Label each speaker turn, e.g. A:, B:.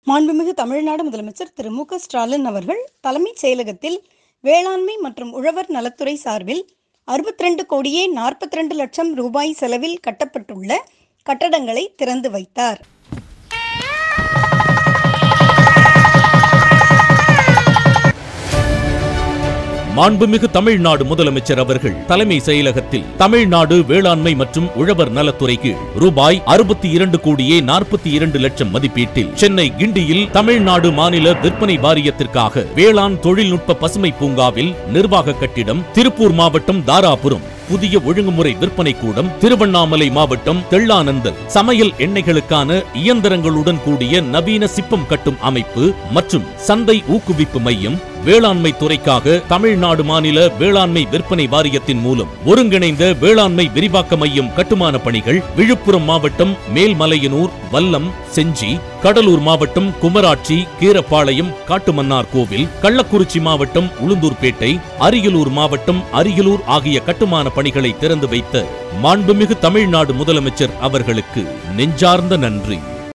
A: மாண்புமிகு தமிழ்நாடு முதலமைச்சர் திரு மு க ஸ்டாலின் அவர்கள் தலைமைச் செயலகத்தில் வேளாண்மை மற்றும் உழவர் நலத்துறை சார்பில் 62 கோடியே 42 லட்சம் ரூபாய் செலவில் கட்டப்பட்டுள்ள கட்டடங்களை திறந்து வைத்தார்
B: மாண்புமிகு தமிழ்நாடு முதலமைச்சர் அவர்கள் தலைமை செயலகத்தில் தமிழ்நாடு வேளாண்மை மற்றும் உழவர் நலத்துறைக்கு ரூபாய் அறுபத்தி இரண்டு கோடியே நாற்பத்தி இரண்டு லட்சம் மதிப்பீட்டில் சென்னை கிண்டியில் தமிழ்நாடு மாநில விற்பனை வாரியத்திற்காக வேளாண் தொழில்நுட்ப பசுமை பூங்காவில் நிர்வாக கட்டிடம் திருப்பூர் மாவட்டம் தாராபுரம் புதிய ஒழுங்குமுறை விற்பனை கூடம் திருவண்ணாமலை மாவட்டம் தெள்ளானந்தல் சமையல் எண்ணெய்களுக்கான இயந்திரங்களுடன் கூடிய நவீன சிப்பம் கட்டும் அமைப்பு மற்றும் சந்தை ஊக்குவிப்பு மையம் வேளாண்மை துறைக்காக தமிழ்நாடு மாநில வேளாண்மை விற்பனை வாரியத்தின் மூலம் ஒருங்கிணைந்த வேளாண்மை விரிவாக்க மையம் கட்டுமான பணிகள் விழுப்புரம் மாவட்டம் மேல்மலையனூர் வல்லம் செஞ்சி கடலூர் மாவட்டம் குமராட்சி கீரப்பாளையம் காட்டுமன்னார் கோவில் கள்ளக்குறிச்சி மாவட்டம் உளுந்தூர்பேட்டை அரியலூர் மாவட்டம் அரியலூர் ஆகிய கட்டுமான பணிகளை திறந்து வைத்த மாண்புமிகு தமிழ்நாடு முதலமைச்சர் அவர்களுக்கு நெஞ்சார்ந்த நன்றி